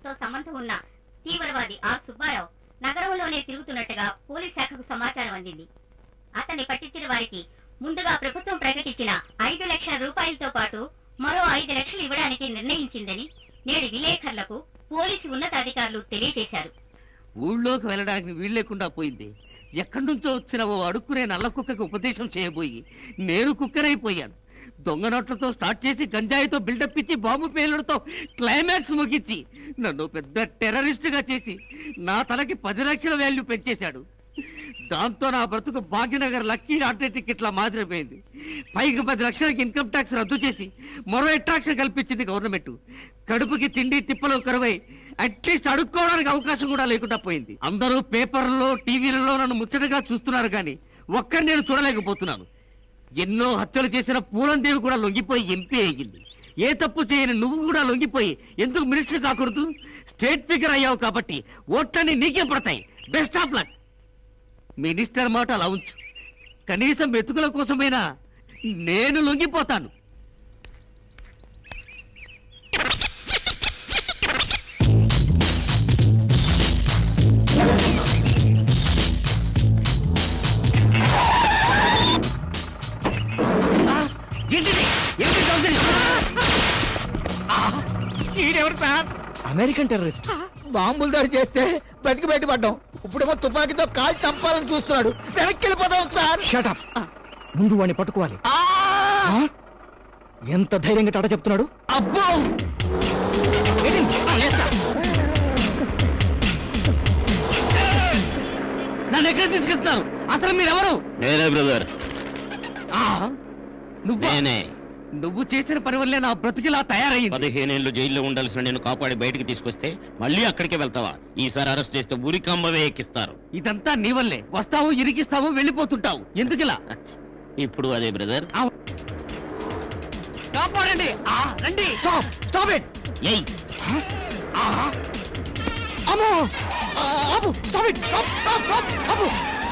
తో సంబంధం ఉన్న తీవ్రవాది ఆ సుబ్బారావు నగరంలోనే తిరుగుతున్నట్టుగా పోలీస్ శాఖకు సమాచారం అందింది అతన్ని పట్టించిన వారికి ముందుగా ప్రభుత్వం ప్రకటించిన ఐదు లక్షల రూపాయలతో పాటు మరో ఐదు లక్షలు ఇవ్వడానికి నిర్ణయించిందని నేడు విలేకరులకు పోలీసు ఉన్నతాధికారులు తెలియజేశారు ఊళ్ళోకి వెళ్ళడానికి వీలు లేకుండా పోయింది ఎక్కడి నుంచో వచ్చిన ఓ అడుక్కునే నల్ల కుక్కకు ఉపదేశం చేయబోయి నేను కుక్కరైపోయాను దొంగ నోట్లతో స్టార్ట్ చేసి గంజాయితో బిల్డప్ ఇచ్చి బాంబు పేలుడుతో క్లైమాక్స్ ముగించి నన్ను పెద్ద టెర్రరిస్ట్ గా చేసి నా తలకి పది లక్షల వాల్యూ పెంచేశాడు దాంతో నా బ్రతుకు భాగ్యనగర్ లక్కీ లాటరీ టికెట్ల మాదిరిపోయింది పైకి పది లక్షలకి ఇన్కమ్ ట్యాక్స్ రద్దు చేసి మరో అట్రాక్షన్ కల్పించింది గవర్నమెంట్ కడుపుకి తిండి తిప్పలు కరువై అట్లీస్ట్ అడుక్కోవడానికి అవకాశం కూడా లేకుండా పోయింది అందరూ పేపర్లలో టీవీలలో నన్ను ముచ్చటగా చూస్తున్నారు కానీ ఒక్కరిని నేను చూడలేకపోతున్నాను ఎన్నో హత్యలు చేసిన పూలందేవి కూడా లొంగిపోయి ఎంపీ అయ్యింది ఏ తప్పు చేయని నువ్వు కూడా లొంగిపోయి ఎందుకు మినిస్టర్ కాకూడదు స్టేట్ ఫిగర్ అయ్యావు కాబట్టి ఓట్లన్నీ నీకే పడతాయి బెస్ట్ ఆఫ్ లక్ మినిస్టర్ మాట అలా ఉంచు కనీసం మెతుకుల కోసమైనా నేను లొంగిపోతాను ఆ, ఏంటిది? ఏంటి దౌర్జన్యం? ఆ, ఈడెవరు సార్ అమెరికన్ టెర్రరిస్ట్ బాంబులు దాడి చేస్తే బతికి బయటపడ్డాం ఇప్పుడేమో తుపాకీతో కాల్ చంపాలని చూస్తున్నాడు వెనక్కి వెళ్ళిపోదాం సార్ షటప్ ముందు వాడిని పట్టుకోవాలి ఆ! ఆ? ఎంత ధైర్యంగా టాటా చెప్తున్నాడు అబ్బో ఆ, లేదు సార్. నన్ను ఎక్కడ తీసుకెళ్తున్నారు అసలు మీరెవరు నేనే బ్రదర్ ఆ, నువ్వా? నేనే నువ్వు చేసిన పని వల్లే నా బ్రతికిలా తయారయ్యింది పదిహేనేళ్లు జైల్లో ఉండాల్సిన నేను కాపాడి బయటికి తీసుకొస్తే మళ్ళీ అక్కడికే వెళ్తావా ఈసారి అరెస్ట్ చేస్తే ఊరి కంబవే ఎక్కిస్తారు ఇదంతా నీ వల్లే వస్తావు ఇరికిస్తావు వెళ్ళిపోతుంటావు ఎందుకిలా ఇప్పుడు అదే బ్రదర్ ఆ, కాపాడండి ఆ, రండి స్టాప్ స్టాప్ ఇట్ ఏయ్ ఆ, అమ్మో ఆ, ఆపు stop it stop stop stop ఆపు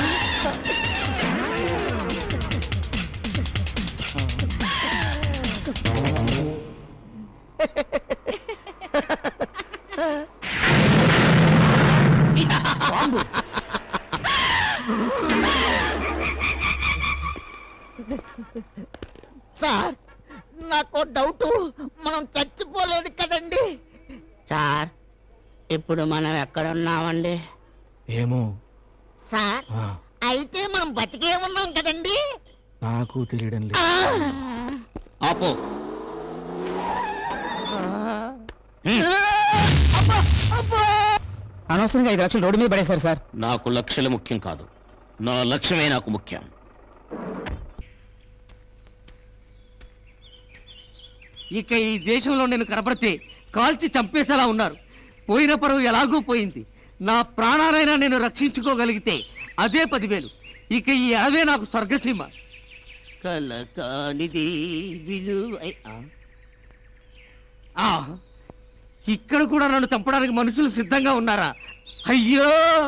సార్ నాకు డౌట్ మనం చచ్చిపోలేదు కదండి సార్ ఇప్పుడు మనం ఎక్కడ ఉన్నామండి ఏమో సార్ ఆ, అయితే మనం బతికే ఉన్నాం కదండి నాకు తెలియడం లేదు ఆపో అనవసరంగా ఐదు లక్షలు రోడ్డు మీద పడేశారు సార్ నాకు లక్ష్యాలు ముఖ్యం కాదు నా లక్ష్యమే నాకు ముఖ్యం ఇక ఈ దేశంలో నేను కనపడితే కాల్చి చంపేసేలా ఉన్నారు పోయిన పరువు ఎలాగూ పోయింది నా ప్రాణాలైనా నేను రక్షించుకోగలిగితే అదే పదివేలు ఇక ఈ అడవే నాకు స్వర్గసీమ కలకానిది విలువై- ఆ. ఆ, ఇక్కడ కూడా నన్ను చంపడానికి మనుషులు సిద్ధంగా ఉన్నారా అయ్యో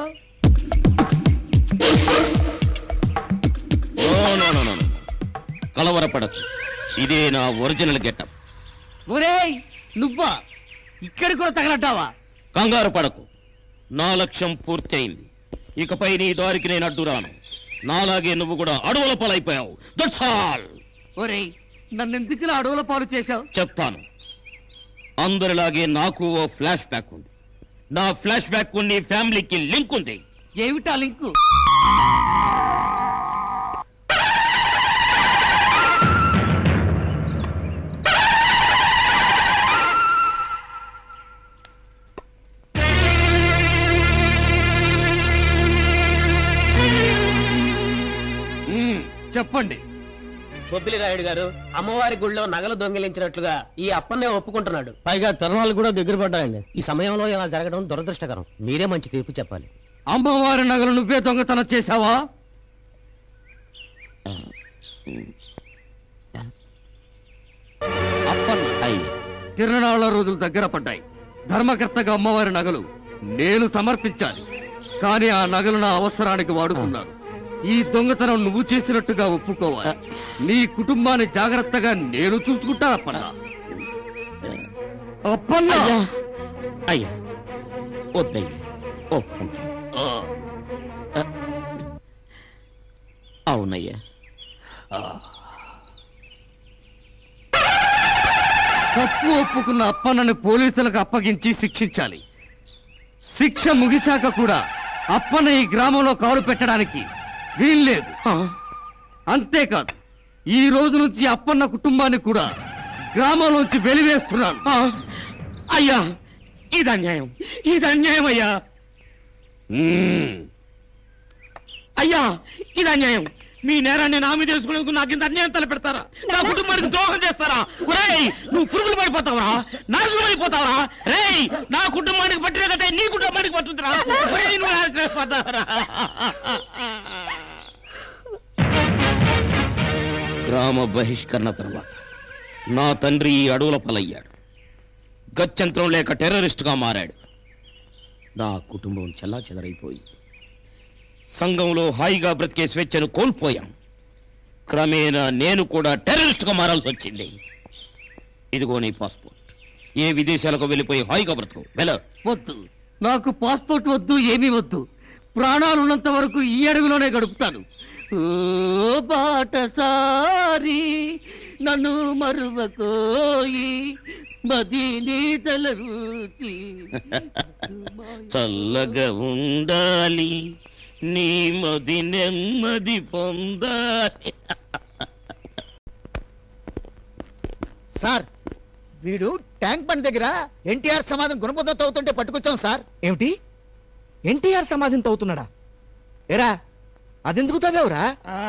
no, no, no, no, no. కలవరపడకు ఇదే నా ఒరిజినల్ గెటప్ ఒరేయ్ నువ్వా ఇక్కడ కూడా తగలడ్డావా కంగారు పడకు నా లక్ష్యం పూర్తయింది ఇకపై నీ దారికి నేను అడ్డు రాను నాలాగే నువ్వు కూడా అడవుల పాలైపోయావు దట్స్ ఆల్ ఒరేయ్ నన్ను ఎందుకు ఇలా అడవుల పాలు చేశావు చెప్తాను అందరిలాగే నాకు ఓ ఫ్లాష్ బ్యాక్ ఉంది నా ఫ్లాష్ బ్యాక్ నీ ఫ్యామిలీకి లింక్ ఉంది ఏమిటా లింకు మ్మ్, చెప్పండి బొబ్బిలి రాయుడు గారు అమ్మవారి గుళ్ళో నగలు దొంగిలించినట్లుగా ఈ అప్పన్నే ఒప్పుకుంటున్నాడు పైగా తిరణాలు కూడా దగ్గర పడ్డాయండి ఈ సమయంలో ఇలా జరగడం దురదృష్టకరం మీరే మంచి తీర్పు చెప్పాలి అమ్మవారి నగలు నువ్వే దొంగతనం చేశావా అప్పన్న అయ్యి తిరునాళ్ళ రోజులు దగ్గర పడ్డాయి ధర్మకర్తగా అమ్మవారి నగలు నేను సమర్పించాలి కానీ ఆ నగలు నా అవసరానికి వాడుకున్నాను ఈ దొంగతనం నువ్వు చేసినట్టుగా ఒప్పుకోవాలి నీ కుటుంబాన్ని జాగ్రత్తగా నేను చూసుకుంటాను అప్పన్న అప్పన్న అయ్యా వద్దయ్యా ఒప్పుకుంటా అవునయ్యా తప్పు ఒప్పుకున్న అప్పన్నని పోలీసులకు అప్పగించి శిక్షించాలి శిక్ష ముగిశాక కూడా అప్పన్న ఈ గ్రామంలో కాలు పెట్టడానికి వీల్లేదు అంతేకాదు ఈ రోజు నుంచి అప్పన్న కుటుంబాన్ని కూడా గ్రామంలోంచి వెలివేస్తున్నాను అయ్యా ఇది అన్యాయం ఇది అన్యాయం అయ్యా మ్మ్. అయ్యా ఇది అన్యాయం మీ నేరాన్ని నా మీద చేసుకునేందుకు నాకు ఇంత అన్యాయం తలపెడతారా నా కుటుంబానికి ద్రోహం చేస్తారా ఒరేయ్ నువ్వు పురుగులు పడిపోతావురా నాశనం అయిపోతావురా రేయ్ నా కుటుంబానికి పట్టిన కథ నీ కుటుంబానికి పట్టుద్దురా ఒరేయ్ నువ్వు నాశనం అయిపోతావురా గ్రామ బహిష్కరణ తర్వాత నా తండ్రి ఈ అడవుల పాలయ్యాడు గత్యంతరం లేక టెర్రరిస్టుగా మారాడు నా కుటుంబం చెల్లా చెదరైపోయింది సంఘంలో హాయిగా బ్రతికే స్వేచ్ఛను కోల్పోయాం క్రమేణా నేను కూడా టెర్రరిస్ట్గా మారాల్సి వచ్చింది ఇదిగో నీ పాస్పోర్ట్ ఏ విదేశాలకు వెళ్ళిపోయి హాయిగా బ్రతుకు వెళ్ళ వద్దు నాకు పాస్పోర్ట్ వద్దు ఏమీ వద్దు ప్రాణాలున్నంత వరకు ఈ అడవిలోనే గడుపుతాను ఓ బాటసారి నన్ను మరువకోయి మది నీతల రుచి చల్లగా ఉండాలి నీ మది నెమ్మది పొందాలి సార్ వీడు ట్యాంక్ బండ్ దగ్గర ఎన్టీఆర్ సమాధం గుణపంతో తవ్వుతుంటే పట్టుకొచ్చాం సార్ ఏమిటి ఎన్టీఆర్ సమాధిని తవ్వుతున్నాడా ఎరా అదెందుకు తవ్వావురా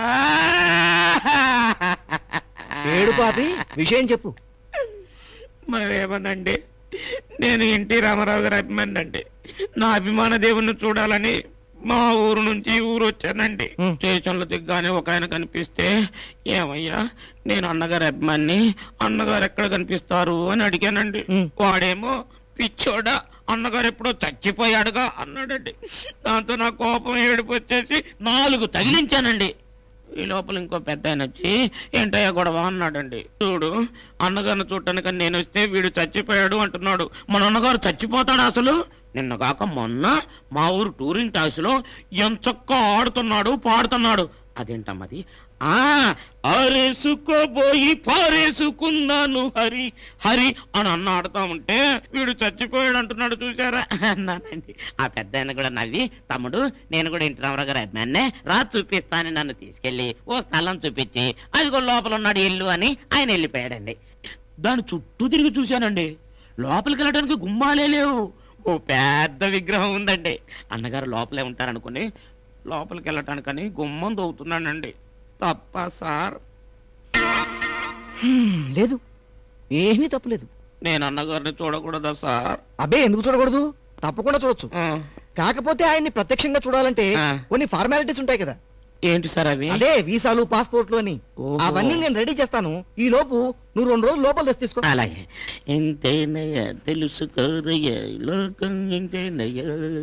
ఏడు పాపి విషయం చెప్పు మరేమనండి నేను ఎన్టీ రామారావు గారి అభిమాని అండి నా అభిమాన దేవుణ్ణి చూడాలని మా ఊరు నుంచి ఈ ఊరు వచ్చానండి హ్మ్. స్టేషన్లో దిగ్గానే ఒక ఆయన కనిపిస్తే ఏమయ్యా నేను అన్నగారి అభిమాన్ని అన్నగారు ఎక్కడ కనిపిస్తారు అని అడిగానండి హ్మ్. వాడేమో పిచ్చోడా అన్నగారు ఎప్పుడో చచ్చిపోయాడుగా అన్నాడండి దాంతో నా కోపం ఏడుపు వచ్చేసి నాలుగు తగిలించానండి ఈ లోపల ఇంకో పెద్ద ఆయన వచ్చి ఏంటయ్యా గొడవ అన్నాడండి చూడు అన్నగారిని చూడటానికి నేను వస్తే వీడు చచ్చిపోయాడు అంటున్నాడు మన అన్నగారు చచ్చిపోతాడు అసలు నిన్న కాక మొన్న మా ఊరు టూరింగ్ టాక్స్ లో ఎంచక్క ఆడుతున్నాడు పాడుతున్నాడు అదేంటమ్మది ఆ ఆరేసుకోబోయి పారేసుకున్నాను హరి హరి అని అన్న ఆడుతా ఉంటే వీడు చచ్చిపోయాడు అంటున్నాడు చూసారా అన్నానండి ఆ పెద్ద ఆయన కూడా నవ్వి తమ్ముడు నేను కూడా ఇంటి రామరావు గారు అభిమాన్నే రా చూపిస్తానని నన్ను తీసుకెళ్లి ఓ స్థలం చూపించి అదిగో లోపల ఉన్నాడు ఇల్లు అని ఆయన వెళ్ళిపోయాడండి దాని చుట్టూ తిరిగి చూశానండి లోపలికి వెళ్ళడానికి గుమ్మాలే లేవు ఓ పెద్ద విగ్రహం ఉందండి అన్నగారు లోపలే ఉంటారనుకుని లోపలికి వెళ్ళటానికని గుమ్మం దోవుతున్నానండి తప్ప సార్ హ్మ్, లేదు ఏమీ తప్పులేదు నేను అన్నగారిని చూడకూడదా సార్ అబ్బే ఎందుకు చూడకూడదు తప్పకుండా చూడొచ్చు ఆ, కాకపోతే ఆయన్ని ప్రత్యక్షంగా చూడాలంటే ఆ. కొన్ని ఫార్మాలిటీస్ ఉంటాయి కదా ఏంటి సార్ అవి అదే వీసాలు పాస్పోర్ట్లు అని ఓహో. అవన్నీ నేను రెడీ చేస్తాను ఈ లోపు నువ్వు రెండు రోజులు లోపల రెస్ట్ తీసుకో అలాగే ఇంతేనయ్య తెలుసుకోరయ్య లోకం ఇంతేనయ్య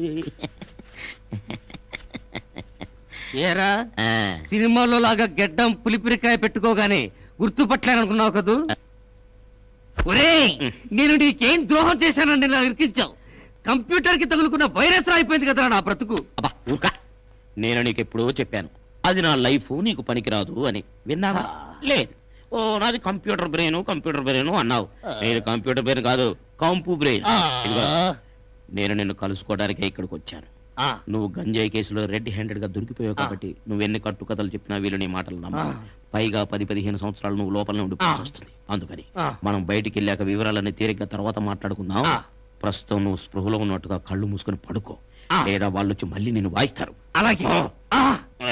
ఏరా ఆ, సినిమాలో లాగా గెడ్డం పులిపిరికాయ పెట్టుకోగానే గుర్తుపట్టలేననుకున్నావు కదూ ఒరేయ్ నేను నీకేం ద్రోహం చేశానని ఇలా ఇరికించావు కంప్యూటర్ కి తగులుకున్న వైరస్ అయిపోయింది కదా నా బ్రతుకు అబ్బా ఊరుకా నేను నీకు ఎప్పుడో చెప్పాను అది నా లైఫ్ నీకు పనికిరాదు అని విన్నావా లేదు ఓ నాది కంప్యూటర్ బ్రెయిన్ కంప్యూటర్ బ్రెయిన్ అన్నావు నేను కంప్యూటర్ బ్రెయిన్ కాదు కంపు బ్రెయిన్ ఇదిగో, నేను నిన్ను కలుసుకోవడానికే ఇక్కడికి వచ్చాను ఆ, నువ్వు గంజాయి కేసులో రెడ్ హ్యాండెడ్ గా దొరికిపోయావు కాబట్టి నువ్వు ఎన్ని కట్టు కథలు చెప్పినా వీళ్ళు నీ మాటలు నమ్మ పైగా పది పదిహేను సంవత్సరాలు నువ్వు లోపలనే ఉండిపోవాల్సి వస్తుంది అందుకని ఆ. మనం బయటికి వెళ్ళాక వివరాలన్నీ తీరిగ్గా తర్వాత మాట్లాడుకుందాం ఆ. ప్రస్తుతం నువ్వు స్పృహలో ఉన్నట్టుగా కళ్ళు మూసుకొని పడుకో ఆ. లేదా వాళ్ళు వచ్చి మళ్ళీ నిన్ను వాయిస్తారు అలాగే ఆ. ఆ,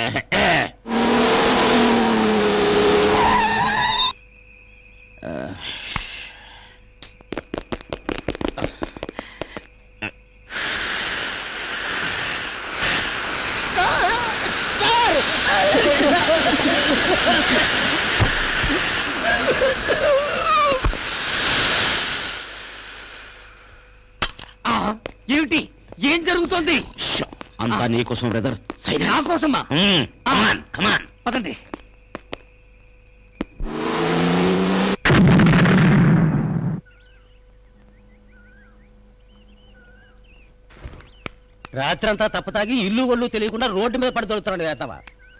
ఆ, ఏమిటి ఏం జరుగుతోంది షో, అంతా నీకోసం బ్రదర్ నా కోసమా కమాన్ కమాన్ పదండి రాత్రంతా తప్పతాగి ఇల్లు ఒళ్ళు తెలియకుండా రోడ్డు మీద పడి దొరుకుతున్నాడు వేతవా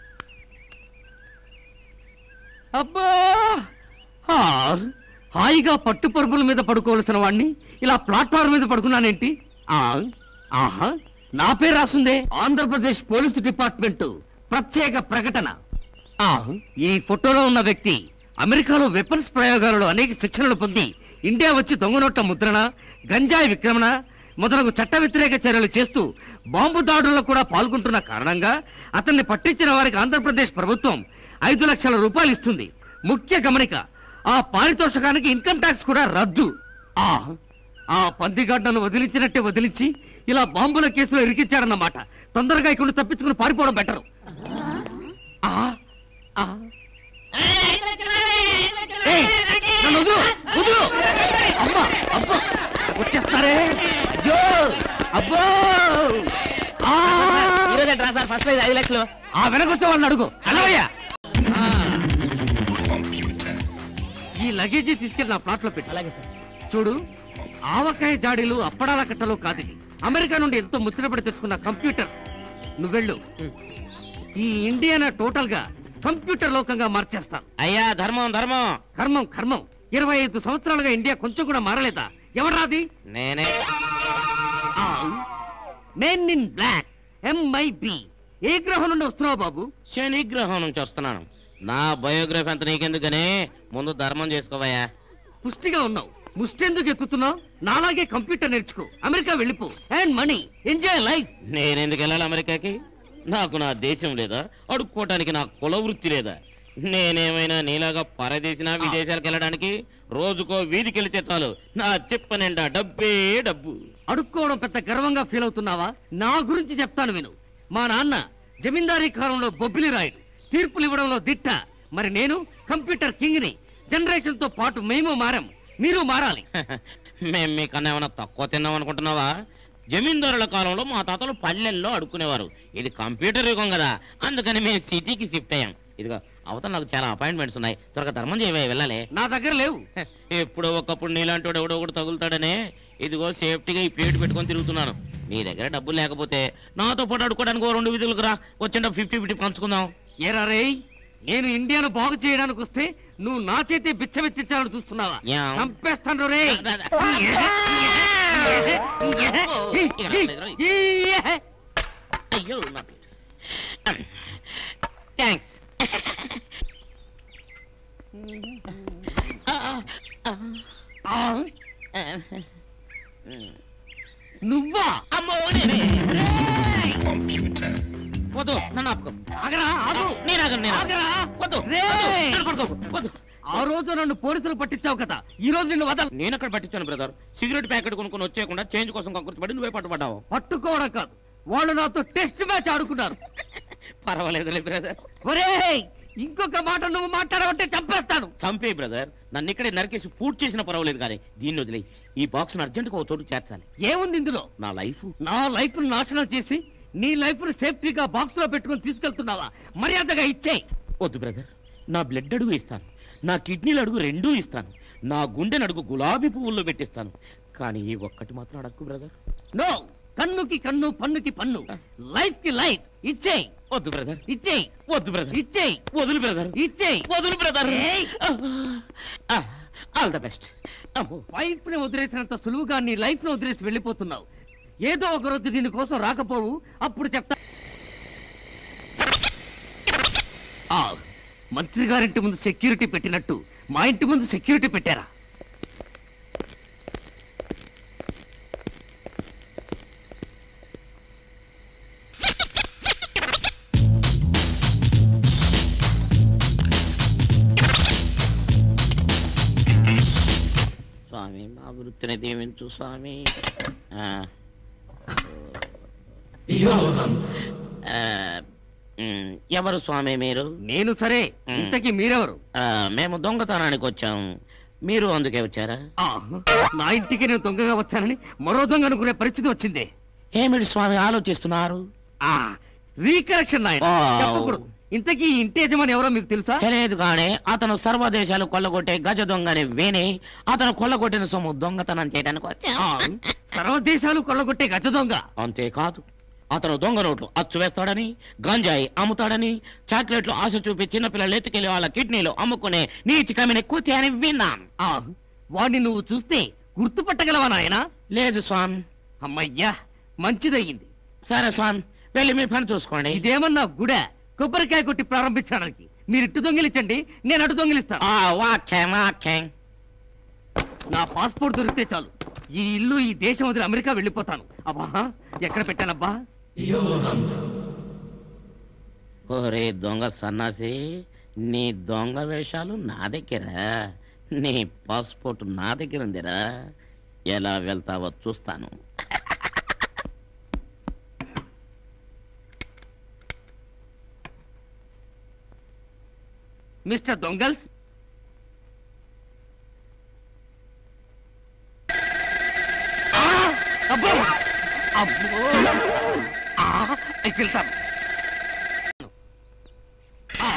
అబ్బా ఆ, హాయిగా పట్టు పరుపుల మీద పడుకోవలసిన వాడిని ఇలా ప్లాట్ఫామ్ మీద పడుకున్నానేంటి ఆ, ఆహా నా పేరు రాసుందే ఆంధ్రప్రదేశ్ పోలీసు డిపార్ట్మెంట్ ప్రత్యేక ప్రకటన ఆ, ఈ ఫోటోలో ఉన్న వ్యక్తి అమెరికాలో వెపన్స్ ప్రయోగాలలో అనేక శిక్షణలు పొంది ఇండియా వచ్చి దొంగనోట్ల ముద్రణ గంజాయి విక్రమణ మొదలగు చట్ట వ్యతిరేక చర్యలు చేస్తూ బాంబు దాడుల్లో కూడా పాల్గొంటున్న కారణంగా అతన్ని పట్టించిన వారికి ఆంధ్రప్రదేశ్ ప్రభుత్వం ఐదు లక్షల రూపాయలు ఇస్తుంది ముఖ్య గమనిక ఆ పారితోషికానికి ఇన్కమ్ ట్యాక్స్ కూడా రద్దు ఆ ఆ పందిగాడ్డను వదిలించినట్టే వదిలించి ఇలా బాంబుల కేసులో ఇరికించాడన్నమాట తొందరగా ఇక్కడ తప్పించుకుని పారిపోవడం బెటరు ఆ, ఆ. ఏయ్, నన్ను వదులు, వదులు. అమ్మా, అబ్బా, వచ్చేస్తారే అయ్యో, అబ్బో ఆ, ఈరోజు రా సార్ ఫస్ట్ ప్రైజ్ ఐదు లక్షలు ఆ వెనకొచ్చే వాళ్ళని అడుగు అలవయ్యా ఈ లగేజీ తీసుకెళ్ళి నా ప్లాట్ లో పెట్టి అలాగే సార్ చూడు ఆవకాయ జాడీలు అప్పడాల కట్టలు కాదు ఇది. అమెరికా నుండి ఎంతో ముచ్చటపడి తెచ్చుకున్న కంప్యూటర్స్ నువ్వెళ్ళు ఈ ఇండియానా టోటల్ గా కంప్యూటర్ లోకంగా మార్చేస్తాను అయ్యా ధర్మం ధర్మం కర్మం కర్మం ఇరవై ఐదు సంవత్సరాలుగా ఇండియా కొంచెం కూడా మారలేదా ఎవరాది నేనే మెన్ ఇన్ బ్లాక్ ఎంఐబి ఏ గ్రహం నుండి వస్తున్నావు బాబు శని గ్రహం నుంచి వస్తున్నాను నా బయోగ్రఫీ అంత నీకెందుకని ముందు ధర్మం చేసుకోవయ్యా పుష్టిగా ఉన్నావు ముష్టెందుకు ఎత్తుతున్నావు నాలాగే కంప్యూటర్ నేర్చుకో అమెరికా వెళ్ళిపో అండ్ మనీ ఎంజాయ్ లైఫ్ నేనెందుకు వెళ్ళాలి అమెరికాకి నాకు నా దేశం లేదా అడుక్కోవటానికి నా కుల వృత్తి లేదా నేనేమైనా నీలాగా పరదేశినా విదేశాలకు వెళ్ళడానికి రోజుకో వీధికి వెళితే చాలు నా చెప్ప నిండా డబ్బే డబ్బు అడుక్కోవడం పెద్ద గర్వంగా ఫీల్ అవుతున్నావా నా గురించి చెప్తాను విను మా నాన్న జమీందారీ కాలంలో బొబ్బిలి రాయుడు తీర్పులు ఇవ్వడంలో దిట్ట మరి నేను కంప్యూటర్ కింగ్ ని జనరేషన్ తో పాటు మేము మారాం మీరు మారాలి మేం మీకన్నా ఏమైనా తక్కువ తిన్నాం అనుకుంటున్నావా జమీందారుల కాలంలో మా తాతలు పల్లెల్లో అడుక్కునేవారు ఇది కంప్యూటర్ యుగం కదా అందుకని మేము సిటీకి షిఫ్ట్ అయ్యాం ఇదిగో అవతల నాకు చాలా అపాయింట్మెంట్స్ ఉన్నాయి త్వరగా ధర్మం చేయవే వెళ్ళాలి నా దగ్గర లేవు ఎప్పుడో ఒకప్పుడు నీలాంటి వాడు ఎవడో ఒకడు తగులుతాడనే ఇదిగో సేఫ్టీగా ఈ ప్లేట్ పెట్టుకొని తిరుగుతున్నాను నీ దగ్గర డబ్బులు లేకపోతే నాతో పాటు అడుకోవడానికి ఓ రెండు విధులకు రా వచ్చిన ఫిఫ్టీ ఫిఫ్టీ పంచుకుందాం ఏరా రేయ్ నేను ఇండియాను బాగు చేయడానికి వస్తే నువ్వు నా చేతే బిచ్చమెత్తించాలని చూస్తున్నావా యా. చంపేస్తాను రే అయ్యో థ్యాంక్స్ నువ్వా అమ్మో నేనే వద్దు నన్ను ఆపుకో ఆగరా ఆగు నేను ఆగను నేను ఆగను. ఆగరా వద్దు రేయ్! వద్దు, నన్ను పట్టుకోకు, వద్దు ఆ రోజు నన్ను పోలీసులు పట్టించావు కదా ఈ రోజు నిన్ను వదల నేను అక్కడ పట్టించాను బ్రదర్ సిగరెట్ ప్యాకెట్ కొనుక్కొని వచ్చేయకుండా చేంజ్ కోసం కక్కుర్తిపడి నువ్వే పట్టుబడ్డావు పట్టుకోవడం కాదు వాళ్ళు నాతో టెస్ట్ మ్యాచ్ ఆడుకున్నారు పర్వాలేదులే బ్రదర్ ఒరేయ్ ఇంకొక మాట నువ్వు మాట్లాడమంటే చంపేస్తాను చంపే బ్రదర్ నన్ను ఇక్కడే నరికేసి పూర్తి చేసిన పర్వాలేదు కానీ దీన్ని వదిలే ఈ బాక్స్ అర్జెంట్ గా ఓ చోటు చేర్చాలి ఏముంది ఇందులో నా లైఫ్ నా లైఫ్ ను నాశనం చేసి నీ లైఫ్ ను సేఫ్టీగా బాక్స్ లో పెట్టుకుని తీసుకెళ్తున్నావా మర్యాదగా ఇచ్చేయి వద్దు బ్రదర్ నా బ్లడ్ అడుగు ఇస్తాను నా కిడ్నీలు అడుగు రెండూ ఇస్తాను నా గుండెని అడుగు గులాబీ పువ్వుల్లో పెట్టిస్తాను కానీ ఈ ఒక్కటి మాత్రం అడక్కు బ్రదర్ నో కన్నుకి కన్ను పన్నుకి పన్ను లైఫ్ కి లైఫ్ ఇచ్చేయి వద్దు బ్రదర్ ఇచ్చేయి వద్దు బ్రదర్ ఇచ్చేయి వదులు బ్రదర్ ఇచ్చేయి వదులు బ్రదర్ ఏయ్! ఆల్ ద బెస్ట్ అమ్మో వైఫ్ ని వదిలేసినంత సులువుగా నీ లైఫ్ ను వదిలేసి వెళ్ళిపోతున్నావు ఏదో ఒక రోజు దీనికోసం రాకపోవు అప్పుడు చెప్తా ఆ, మంత్రి గారింటి ముందు సెక్యూరిటీ పెట్టినట్టు మా ఇంటి ముందు సెక్యూరిటీ పెట్టారా స్వామి మా వృత్తిని దీవించు స్వామి ఆ. ఆ, మ్, ఎవరు స్వామి మీరు నేను సరే ఇంతకీ మీరెవరు ఆ, మేము దొంగతనానికి వచ్చాము మీరు అందుకే వచ్చారా ఆ, నా ఇంటికి నేను దొంగగా వచ్చానని మరో దొంగ అనుకునే పరిస్థితి వచ్చింది ఏమిటి స్వామి ఆలోచిస్తున్నారు ఆ రీకరెక్షన్ నాయన ఆ. చెప్పకూడదు ఇంతకీ ఈ ఇంటి యజమాని ఎవరో మీకు తెలుసా తెలియదు కానీ అతను సర్వదేశాలు కొల్లగొట్టే గజ దొంగని విని అతను కొల్లగొట్టిన సొమ్ము దొంగతనం చేయడానికి వచ్చా ఆ, సర్వదేశాలు కొల్లగొట్టే గజ దొంగ అంతేకాదు అతను దొంగ నోట్లు అచ్చు వేస్తాడని గంజాయి అమ్ముతాడని చాక్లెట్లు ఆశ చూపి చిన్నపిల్లలు ఎత్తుకెళ్లి వాళ్ళ కిడ్నీలు అమ్ముకునే నీచి కమిన కూతి అని విన్నాను ఆ, వాణ్ణి నువ్వు చూస్తే గుర్తుపట్టగలవా నాయనా లేదు స్వామి అమ్మయ్యా మంచిదయ్యింది సరే స్వామి వెళ్ళి మీ పని చూసుకోండి ఇదేమన్నా గుడ కొబ్బరికాయ కొట్టి ప్రారంభించడానికి మీరు ఇటు దొంగిలించండి నేను అటు దొంగిలిస్తాను ఆ, వాక్యం వాక్యం నా పాస్పోర్ట్ దొరికితే చాలు ఈ ఇల్లు ఈ దేశం వదిలి అమెరికా వెళ్ళిపోతాను అబ్బా ఎక్కడ పెట్టానబ్బా ఒరే దొంగ సన్నాసి నీ దొంగ వేషాలు నా దగ్గర నీ పాస్పోర్ట్ నా దగ్గర ఉందిరా ఎలా వెళ్తావో చూస్తాను మిస్టర్ దొంగల్స్ ఆ! అబ్బో! అబ్బో! ఆ! ఇక్కడికి వెళ్తాను. ఆ!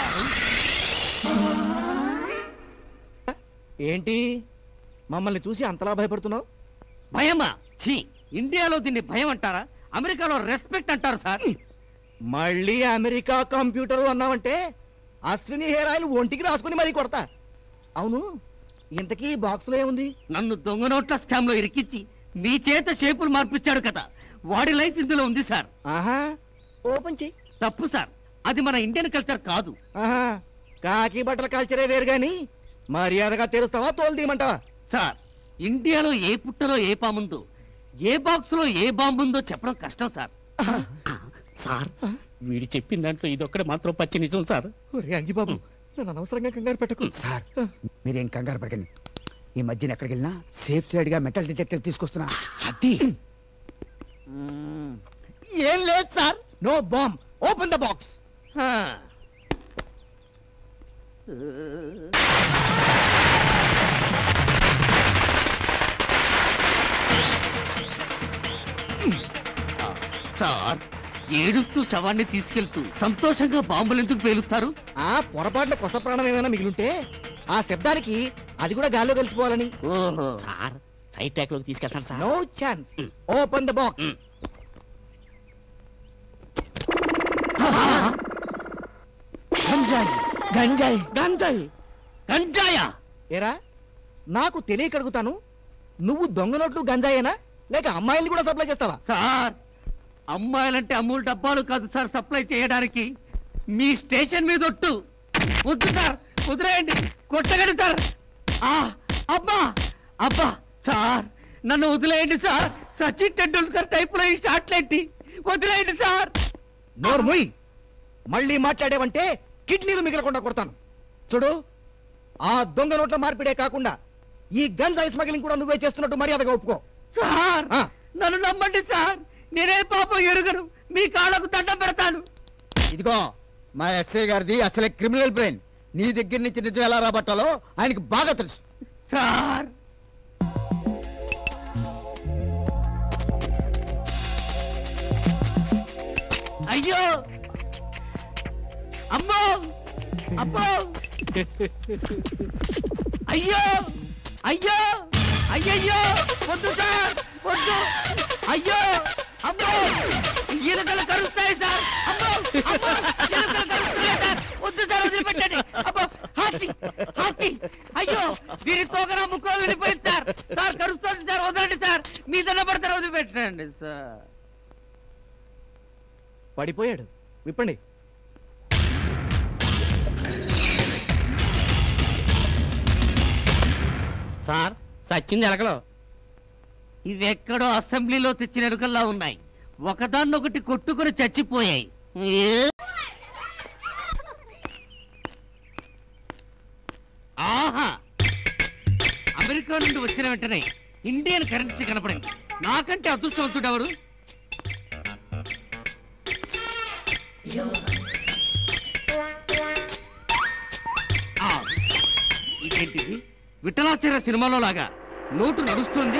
ఏంటి మమ్మల్ని చూసి అంతలా భయపడుతున్నావు భయమా ఛీ ఇండియాలో దీన్ని భయం అంటారా అమెరికాలో రెస్పెక్ట్ అంటారు సార్ మళ్ళీ అమెరికా కంప్యూటర్ అన్నావంటే అశ్విని హెయిర్ ఆయిల్ ఒంటికి రాసుకుని మరీ కొడతా అవును ఇంతకీ బాక్స్ లో ఏముంది నన్ను దొంగ నోట్ల స్కామ్ లో ఇరికించి మీ చేత షేపులు మార్పిచ్చాడు కదా వాడి లైఫ్ ఇందులో ఉంది సార్ ఆహా ఓపెన్ చెయ్యి తప్పు సార్ అది మన ఇండియన్ కల్చర్ కాదు ఆహా కాకి బట్టల కల్చరే వేరు గాని మర్యాదగా తెరుస్తావా తోలు తీయమంటావా సార్ ఇండియాలో ఏ పుట్టలో ఏ పాముందో ఏ బాక్స్ లో ఏ బాంబు ఉందో చెప్పడం కష్టం సార్ సార్ వీడు చెప్పిన దాంట్లో ఇదొక్కడే మాత్రం పచ్చి నిజం సార్ ఒరే అంజిబాబు నన్ను అనవసరంగా కంగారు పెట్టకు సార్ మీరేం కంగారు పడకండి ఈ మధ్యన ఎక్కడికి వెళ్ళినా సేఫ్ సైడ్ గా మెటల్ డిటెక్టర్ తీసుకొస్తున్నా అది ఏం లేదు sir no bomb open the box హా. సార్ ఏడుస్తూ శవాన్ని తీసుకెళ్తూ సంతోషంగా బాంబులు ఎందుకు పేలుస్తారు ఆ పొరపాటున కొత్త ప్రాణం ఏమైనా మిగిలింటే ఆ శబ్దానికి అది కూడా గాల్లో కలిసిపోవాలని ఓహో సార్ సైడ్ ట్రాక్ లోకి తీసుకెళ్తాను sir no chance open the box గంజాయి గంజాయి గంజాయి గంజాయా ఏరా నాకు తెలియక అడుగుతాను నువ్వు దొంగ నోట్లు గంజాయేనా లేక అమ్మాయిల్ని కూడా సప్లై చేస్తావా సార్ అమ్మాయిలంటే అమూల్ డబ్బాలు కాదు సార్ సప్లై చేయడానికి మీ స్టేషన్ మీద ఒట్టు వద్దు సార్ వదిలేయండి కొట్టగండి సార్ ఆ అబ్బా అబ్బా సార్ నన్ను వదిలేయండి సార్ సచిన్ టెండూల్కర్ టైప్ లో ఈ షాట్లేంటి వదిలేయండి సార్ నోరు ముయ్ మళ్ళీ మాట్లాడేవంటే కిడ్నీలు మిగలకుండా కొడతాను చూడు ఆ దొంగ నోట్ల మార్పిడే కాకుండా ఈ గంజాయి స్మగ్లింగ్ కూడా నువ్వే చేస్తున్నట్టు మర్యాదగా ఒప్పుకో సార్ ఆ. నన్ను నమ్మండి సార్ నేనే పాపం ఎరుగను మీ కాళ్ళకు దండం పెడతాను ఇదిగో మా ఎస్ఐ గారిది అసలే క్రిమినల్ బ్రెయిన్ నీ దగ్గర నుంచి నిజం ఎలా రాబట్టాలో ఆయనకి బాగా తెలుసు సార్ అయ్యో అమ్మో అమ్మో అయ్యో అయ్యో అయ్యయ్యో వద్దు సార్ వద్దు అయ్యో అమ్మో ఎలుకలు కరుస్తాయి సార్ అమ్మో అమ్మో ఎలుకలు కరుస్తున్నాయి సార్ వద్దు సార్ వదిలిపెట్టండి అమ్మో హాతి హాతి అయ్యో దీని తోకన ముక్కో వెళ్ళిపోయింది సార్ సార్ కరుస్తుంది సార్ వదలండి సార్ మీ దండ పడతారు వదిలిపెట్టండి సార్ పడిపోయాడు విప్పండి సార్ సచ్చింది ఎలకలో ఇవి ఎక్కడో అసెంబ్లీలో తెచ్చిన ఎరుకల్లా ఉన్నాయి ఒకదాన్నొకటి కొట్టుకుని చచ్చిపోయాయి ఏ? ఆహా అమెరికా నుండి వచ్చిన వెంటనే ఇండియన్ కరెన్సీ కనపడింది నాకంటే అదృష్టవంతుడు ఎవరు ఆ, ఇదేంటిది విఠలాచార్య సినిమాలో లాగా నోటు నడుస్తుంది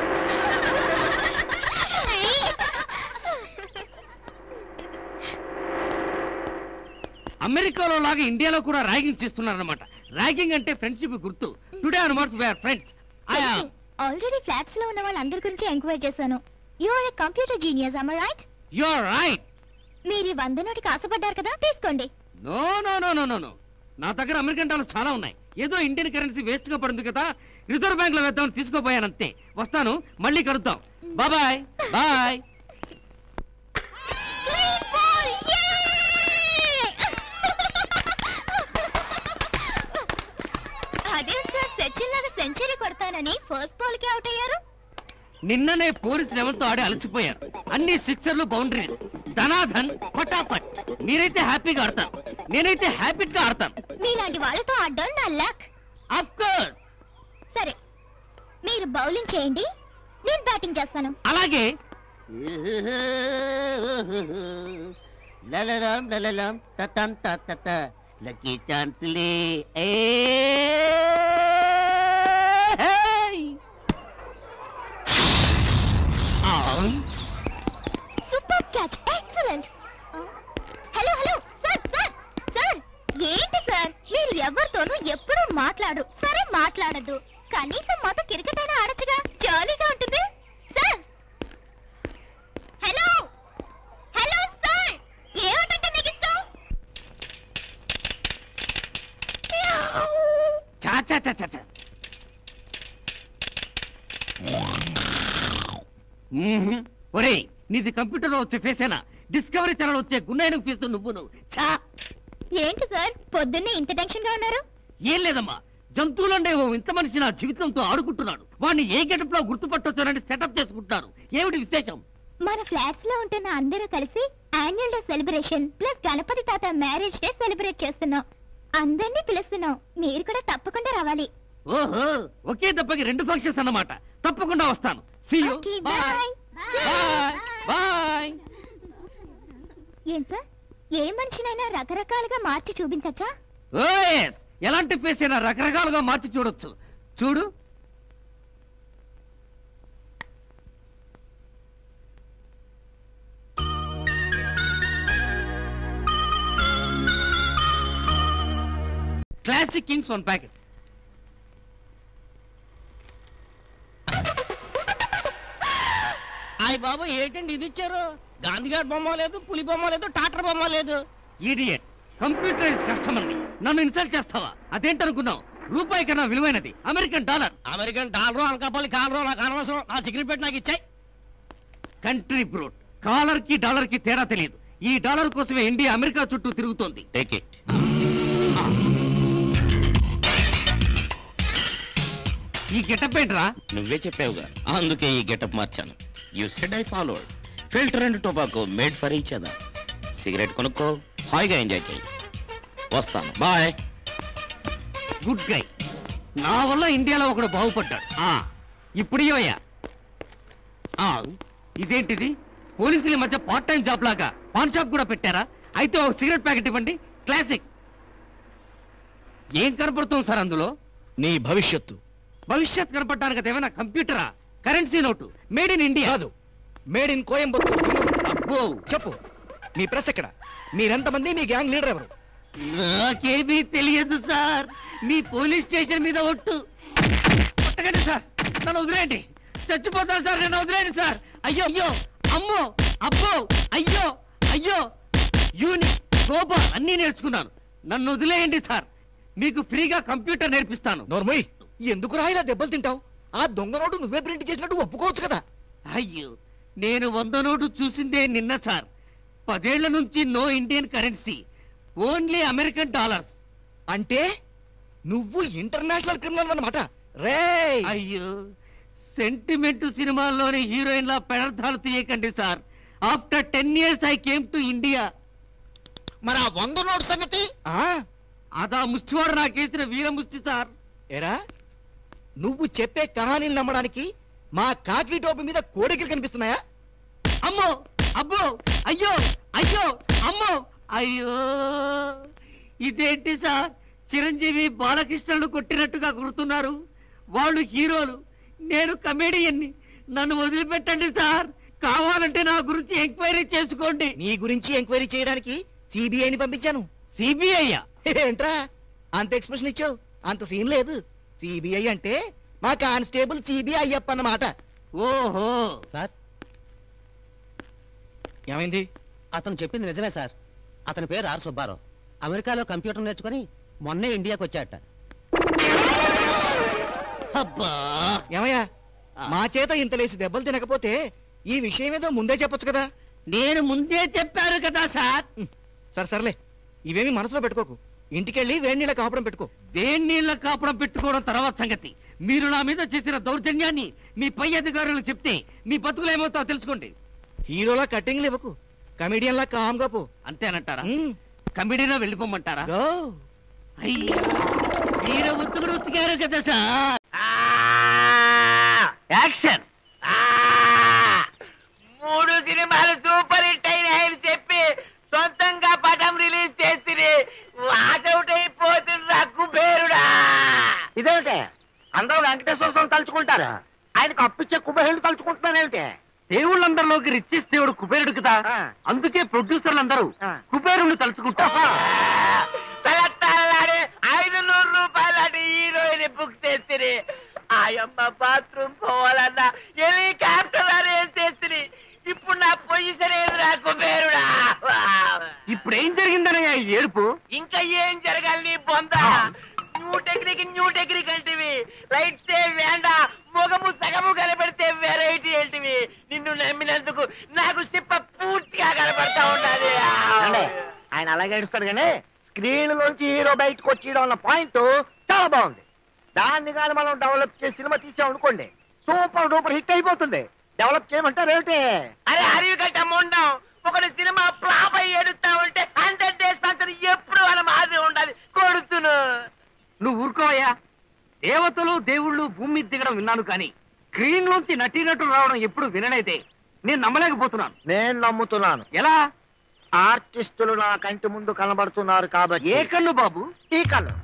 అమెరికాలో లాగా ఇండియాలో కూడా ర్యాగింగ్ చేస్తున్నారన్నమాట ర్యాగింగ్ అంటే ఫ్రెండ్షిప్ గుర్తు టుడే అన్వర్స్ వేర్ ఫ్రెండ్స్ ఆల్రెడీ ఫ్లాట్స్ లో ఉన్న వాళ్ళందరి గురించి ఎంక్వైరీ చేశాను you are a computer genius I right you are right మీరు ఈ వంద నోటికి ఆశపడ్డారు కదా తీసుకోండి no no no no no no నా దగ్గర అమెరికన్ డాలర్స్ చాలా ఉన్నాయి ఏదో ఇండియన్ కరెన్సీ వేస్ట్ గా పడింది కదా రిజర్వ్ బ్యాంక్ లో వేద్దామని తీసుకోపోయాను అంతే వస్తాను మళ్ళీ కలుద్దాం bye bye Clean ball! Yay! అదేంటి సార్ సచిన్ లాగా సెంచరీ కొడతానని ఫస్ట్ బాల్ కి అవుట్ అయ్యారు నిన్ననే పోలీస్ లెవెల్తో ఆడి అలసిపోయారు అన్ని సిక్సర్లు బౌండరీస్ ధనాధన్ ఫటాఫట్ మీరైతే హ్యాపీగా ఆడతారు నేనైతే హ్యాపీగా ఆడతాను మీలాంటి వాళ్ళతో ఆడడం నా లక్ ఆఫ్ కోర్స్ సరే మీరు బౌలింగ్ చేయండి నేను బ్యాటింగ్ చేస్తాను అలాగే లలలాం లలలాం తతం తతత లక్కీ ఛాన్స్లే ఏ super catch excellent hello hello sir sir sir ఏంటి సార్ మీరు ఎవరితోనూ ఎప్పుడూ మాట్లాడరు సరే మాట్లాడద్దు కనీసం మాతో క్రికెట్ అయినా ఆడొచ్చుగా జాలీగా ఉంటుంది సార్ హలో హలో సార్ ఏ ఆట అంటే మీకు ఇష్టం చా చా చా చా చా మ్మ్హ్మ్. ఒరేయ్ నీది కంప్యూటర్ లో వచ్చే ఫేసేనా డిస్కవరీ ఛానల్ వచ్చే గున్నాయన ఫీసు నువ్వు నువ్వు చా ఏంటి సార్ పొద్దున్నే ఇంత టెన్షన్ గా ఉన్నారు ఏం లేదమ్మా జంతువులండే ఓ ఇంత మనిషి నా జీవితంతో ఆడుకుంటున్నాడు వాడిని ఏ గెటప్ లో గుర్తుపట్టొచ్చానని సెటప్ చేసుకుంటున్నారు ఏమిటి విశేషం మన ఫ్లాట్స్ లో ఉంటున్న అందరూ కలిసి annual day celebration plus Ganapati తాత మ్యారేజ్ డే సెలబ్రేట్ చేస్తున్నాం అందరినీ పిలుస్తున్నాం మీరు కూడా తప్పకుండా రావాలి ఓహో ఒకే దెబ్బకి రెండు ఫంక్షన్స్ అన్నమాట తప్పకుండా వస్తాను See you. Okay, Bye. bye. Bye. Bye. ఏం సార్ ఏ మనిషినైనా రకరకాలుగా మార్చి చూపించచ్చా ఓ yes. ఎలాంటి ఫేస్ అయినా రకరకాలుగా మార్చి చూడొచ్చు చూడు క్లాసిక్ కింగ్స్ వన్ ప్యాకెట్ అయ్య బాబు ఏంటండి ఇది ఇచ్చారు గాంధీగారి బొమ్మ లేదు పులి బొమ్మ లేదు టాటర్ బొమ్మ లేదు ఈడియట్ కంప్యూటరైజ్ కస్టమర్ నన్ను ఇన్సల్ట్ చేస్తావా అదేంటనుకున్నావు రూపాయి కన్నా విలువైనది American dollar American dollar Anakapalli collar నాకు అనవసరం నా సిగరెట్ పెట్టి నాకు ఇచ్చాయి కంట్రీ బ్రోడ్ కాలర్ కి డాలర్ కి తేడా తెలియదు ఈ డాలర్ కోసమే ఇండియా అమెరికా చుట్టూ తిరుగుతోంది టేక్ ఇట్ ఈ గెటప్ ఏంట్రా నువ్వే చెప్పావుగా అందుకే ఈ గెటప్ మార్చాను you said I followed filter and tobacco made for each other cigarette కొనుక్కో హాయిగా ఎంజాయ్ చేయి వస్తాను బాయ్ గుడ్ గై నా వల్ల ఇండియాలో ఒకడు బాగుపడ్డాడు ఆ ఇప్పుడు ఇవయ్యా ఆ ఇదేంటిది పోలీసుల మధ్య పార్ట్ టైం జాబ్ లాగా పాన్ షాప్ కూడా పెట్టారా అయితే ఒక సిగరెట్ ప్యాకెట్ ఇవ్వండి క్లాసిక్ ఏం కనపడుతుంది సార్ అందులో నీ భవిష్యత్తు భవిష్యత్ కనపడటానికి అదేమైనా కంప్యూటరా currency note made in India కాదు మేడ్ ఇన్ కోయంబత్తూర్ అబ్బో చెప్పు మీ ప్రెస్ ఎక్కడ మీరెంతమంది మీ గ్యాంగ్ లీడర్ ఎవరు నాకేమీ తెలియదు సార్ మీ పోలీస్ స్టేషన్ మీద ఒట్టు కొట్టకండి సార్ నన్ను వదిలేయండి చచ్చిపోతాను సార్ నన్ను వదిలేయండి సార్ అయ్యో అయ్యో అమ్మో అబ్బో అయ్యో అయ్యో యూని గోపా అన్నీ నేర్చుకున్నాను నన్ను వదిలేయండి సార్ మీకు ఫ్రీగా కంప్యూటర్ నేర్పిస్తాను నోర్మయ్ ఎందుకు రాయిలా దెబ్బలు తింటావు ఆ దొంగ నోటు నువ్వే ప్రింట్ చేసినట్టు ఒప్పుకోవచ్చు కదా అయ్యో నేను వంద నోటు చూసిందే నిన్న సార్ పదేళ్ల నుంచి no Indian currency only American dollars అంటే నువ్వు ఇంటర్నేషనల్ క్రిమినల్ అన్నమాట రే అయ్యో సెంటిమెంట్ సినిమాల్లోని హీరోయిన్ల పెడర్థాలు తీయకండి sir after ten years I came to India మరి ఆ వంద నోటు సంగతి అదా ముష్టివాడు నాకేసిన వీర ముష్టి సార్ ఎరా నువ్వు చెప్పే కహానీలు నమ్మడానికి మా కాకి టోపి మీద కోడికలు కనిపిస్తున్నాయా అమ్మో అబ్బో అయ్యో అయ్యో అమ్మో అయ్యో ఇదేంటి సార్ చిరంజీవి బాలకృష్ణను కొట్టినట్టుగా గుర్తున్నారు వాళ్ళు హీరోలు నేను కమేడియన్ని నన్ను వదిలిపెట్టండి సార్ కావాలంటే నా గురించి ఎంక్వైరీ చేసుకోండి నీ గురించి ఎంక్వైరీ చేయడానికి సిబిఐని పంపించాను సిబిఐ ఏంట్రా అంత ఎక్స్ప్రెషన్ ఇచ్చావు అంత సీన్ లేదు సిబిఐ అంటే మా కానిస్టేబుల్ సిబిఐ అయ్యప్ప అన్నమాట ఓహో సార్ ఏమైంది అతను చెప్పింది నిజమే సార్ అతని పేరు ఆర్ సుబ్బారావు అమెరికాలో కంప్యూటర్ నేర్చుకుని మొన్నే ఇండియాకి వచ్చాట అబ్బా ఏమయ్యా మా చేత ఇంతలేసి దెబ్బలు తినకపోతే ఈ విషయం ఏదో ముందే చెప్పొచ్చు కదా నేను ముందే చెప్పాను కదా సార్ సరే సర్లే ఇవేమి మనసులో పెట్టుకోకు ఇంటికెళ్ళి వేడి నీళ్ళ కాపురం పెట్టుకో వేడి నీళ్ళ కాపడం పెట్టుకోవడం తర్వాత సంగతి మీరు నా మీద చేసిన దౌర్జన్యాన్ని మీ పై అధికారులకు చెప్తే మీ బతుకులు ఏమవుతావో తెలుసుకోండి హీరోలా కట్టింగ్లు ఇవ్వకు కమిడియన్లా కామ్గా పో అంతేనంటారా ఉమ్, కమిడీలో వెళ్ళిపోమంటారా go. అయ్యా మీరు ఉత్తుకుడు ఉతికారు కదా సార్ యాక్షన్ మూడు సినిమాలు సూపర్ హిట్ అయినాయని చెప్పి సొంతంగా పటం రిలీజ్ చేసి వాసౌట్ అయిపోతుంది కుబేరుడా ఇదేమిటే అందరూ వెంకటేశ్వర స్వామి తలుచుకుంటారు ఆయనకు అప్పిచ్చే కుబేరుడు తలుచుకుంటున్నారేమిటి దేవుళ్ళందరిలోకి రిచ్చిస్ దేవుడు కుబేరుడు కదా ఆ. అందుకే ప్రొడ్యూసర్లు అందరూ ఆ. కుబేరుని తలుచుకుంటారు తలతాలాడే ఐదు నూరు రూపాయలు అంటే హీరోయిన్ బుక్ చేసి ఆయమ్మ బాత్రూమ్ పోవాలన్నా హెలికాప్టర్ వేసేసి ఇప్పుడు నా పొజిషన్ ఏదిరా కుబేరుడా ఇప్పుడు ఏం జరిగిందనయ్యా ఈ ఏడుపు ఇంకా ఏం జరగాలి నీ బొంద న్యూ టెక్నిక్ న్యూ టెక్నిక్ అంటివి లైట్స్ ఏ వేండా మొగము సగము కనబడితే వెరైటీ ఏంటివి నిన్ను నమ్మినందుకు నాకు సిప్ప పూర్తిగా కనబడతా ఉండాలి ఏమండి? ఆయన అలాగే ఏడుస్తాడు కానీ స్క్రీన్ నుంచి హీరో బయటకు వచ్చేయడం అన్న పాయింట్ చాలా బాగుంది దాన్ని కానీ మనం డెవలప్ చేసి సినిమా తీసామనుకోండి సూపర్ డూపర్ హిట్ అయిపోతుంది డెవలప్ చేయమంటారు ఏమిటి అరే అరివి కట్ట ముండం ఒకటి సినిమా ఫ్లాప్ అయ్యి ఏడుస్తా ఉంటే హండ్రెడ్ డేస్ ఫంక్షన్ ఎప్పుడు వాళ్ళ మాదిరి ఉండాలి కొడుతును నువ్వు ఊరుకోవయ్యా దేవతలు దేవుళ్ళు భూమి మీద దిగడం విన్నాను కానీ స్క్రీన్ నుంచి నటీనటులు రావడం ఎప్పుడు విననైతే నేను నమ్మలేకపోతున్నాను నేను నమ్ముతున్నాను ఎలా ఆర్టిస్టులు నా కంటి ముందు కనబడుతున్నారు కాబట్టి ఏ కన్ను బాబు ఈ కన్ను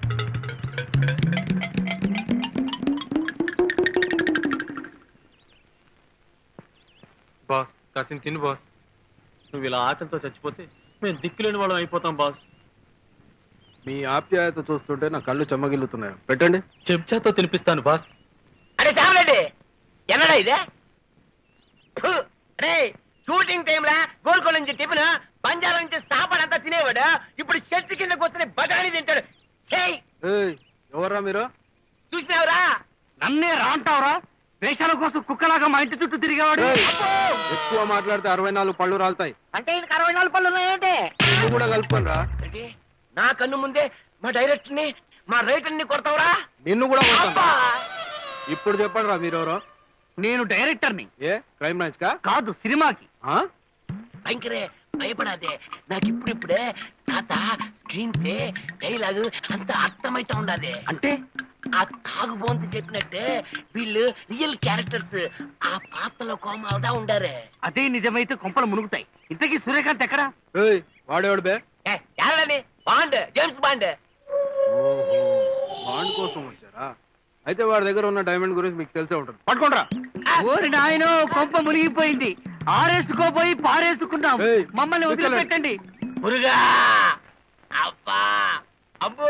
బాస్ కాసిన తిను బాస్ నువ్వు ఇలా ఆకలితో చచ్చిపోతే మేము దిక్కులేని వాళ్ళం అయిపోతాం బాస్ మీ ఆప్యాయత చూస్తుంటే నా కళ్ళు చెమ్మగిల్లుతున్నాయి పెట్టండి చెంచాతో తినిపిస్తాను బాస్ అరే శ్యామరెడ్డి ఎన్నడా ఇదే ఫు, రే షూటింగ్ టైంలా గోల్కొండ నుంచి టిఫిన్ బంజారా నుంచి సాపాడు అంతా తినేవాడు ఇప్పుడు చెట్టు కింద కూర్చొని బఠానీ తింటాడు చేయి ఏయ్, ఎవర్రా మీరు చూసినావురా నన్నే రాంటావురా వేషాల కోసం కుక్కలాగా మా ఇంటి చుట్టూ తిరిగేవాడు ఏయ్, ఎక్కువ మాట్లాడితే అరవై నాలుగు పళ్ళు రాలుతాయి అంటే ఈయనకి అరవై నాలుగు పళ్ళు ఉన్నాయేంటి నువ్వు కూడా కలుపుకొని రా ఏంటి? నా కన్ను ముందే మా డైరెక్టర్ ని మా రైటర్ ని కొడతావురా నిన్ను కూడా కొడతాను అబ్బా! ఇప్పుడు చెప్పండి రా మీరెవరో నేను డైరెక్టర్ని ఏ క్రైమ్ బ్రాంచ్ కా కాదు సినిమాకి ఆ? భయంకరే భయపడాదే నాకు ఇప్పుడిప్పుడే కథ స్క్రీన్ ప్లే డైలాగ్ అంత అర్థమైతా ఉండాలి అంటే ఆ తాగుబోంతి చెప్పినట్టే వీళ్ళు రియల్ క్యారెక్టర్స్ ఆ పాత్రలో కోమాలుగా ఉండారే అదే నిజమైతే కొంపలు మునుగుతాయి ఇంతకీ సూర్యకాంత్ ఎక్కడా ఏయ్ వాడేవాడు బే ఏ, ఎవరని బాండ్ జేమ్స్ బాండ్ ఓహో బాండ్ కోసం వచ్చారా అయితే వాడి దగ్గర ఉన్న డైమండ్ గురించి మీకు తెలిసే ఉంటుంది పట్టుకోండి ఓరి నాయనో కొంప మునిగిపోయింది ఆరేసుకోపోయి పారేసుకున్నాం ఏయ్, మమ్మల్ని తీసుకెళ్ళండి. వదిలిపెట్టండి మురుగా అబ్బా అబ్బో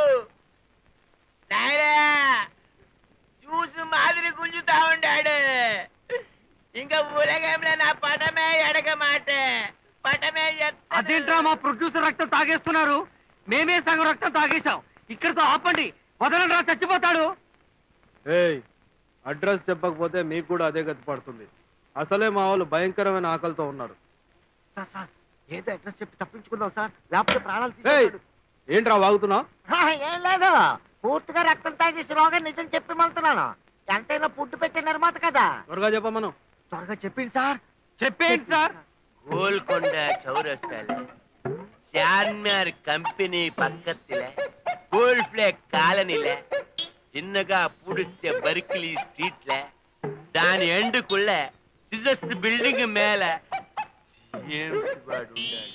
నాయనా చూసు మాదిరి గుంజుతా ఉండాడు ఇంకా ఊరగంలో నా పటమే ఎడక మాట పటమే ఎత్తను. అదేంట్రా మా ప్రొడ్యూసర్ రక్తం తాగేస్తున్నారు మేమే సగం రక్తం తాగేశాం ఇక్కడితో ఆపండి వదలరా చచ్చిపోతాడు ఏయ్ అడ్రస్ చెప్పకపోతే మీకు కూడా అదే గతి పడుతుంది అసలే మా వాళ్ళు భయంకరమైన ఆకలితో ఉన్నారు సార్ సార్ ఏదో అడ్రస్ చెప్పి తప్పించుకుందాం సార్ లేకపోతే ప్రాణాలు ఏయ్ తీసేస్తాడు. ఏంట్రా వాగుతున్నావు హా, ఏం లేదు పూర్తిగా రక్తం తాగేసి రోగం నిజం చెప్పమంటున్నాను ఎంతైనా పుట్టు పెట్టే నిర్మాత కదా త్వరగా చెప్పమను త్వరగా చెప్పింది సార్ చెప్పేయండి సార్ గోల్కొండ చౌరస్తాల శాన్మార్ కంపెనీ పక్కத்தில గోల్డ్ ఫ్లేక్ కాలనీல చిన్నగా పుడిస్తే బర్కిలీ స్ట్రీట్ల దాని ఎండుకుள்ள సిజస్ బిల్డింగ్ మేల జేమ్స్ బాండ్ ఉండాలి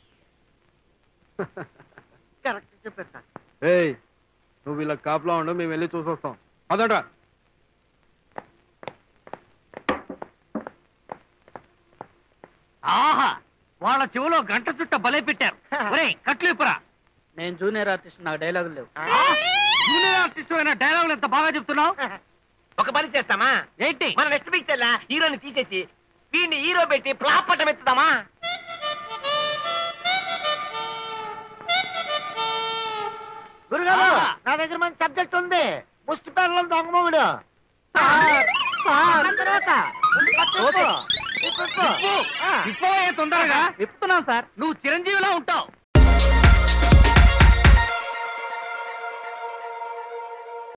కరెక్ట్ చెప్పారు సార్ ఏయ్ నువ్వు ఇలా కాపులా ఉండు మేము వెళ్ళి చూసొస్తాం అదట్రా ఆహా వాళ్ళ చెవులో గంట చుట్ట బలే పెట్టారు ఒరే కట్లు ఇప్పురా నేను జూనియర్ ఆర్టిస్ట్ నాకు డైలాగులు లేవు జూనియర్ ఆర్టిస్ట్ అయిన డైలాగులు ఎంత బాగా చెప్తున్నావు ఒక పని చేస్తామా ఏంటి మన నెక్స్ట్ పిక్చర్ లా హీరోని తీసేసి వీడిని హీరో పెట్టి ఫ్లాప్ పట్టం ఎత్తుదామా గురుగారు ఆ. నా దగ్గర మంచి సబ్జెక్ట్ ఉంది ముష్టి పేర్ల దొంగమగుడు తర్వాత ఓకే. విప్పు. విప్పవయ్యా తొందరగా విప్పుతున్నాం సార్ నువ్వు చిరంజీవిలా ఉంటావు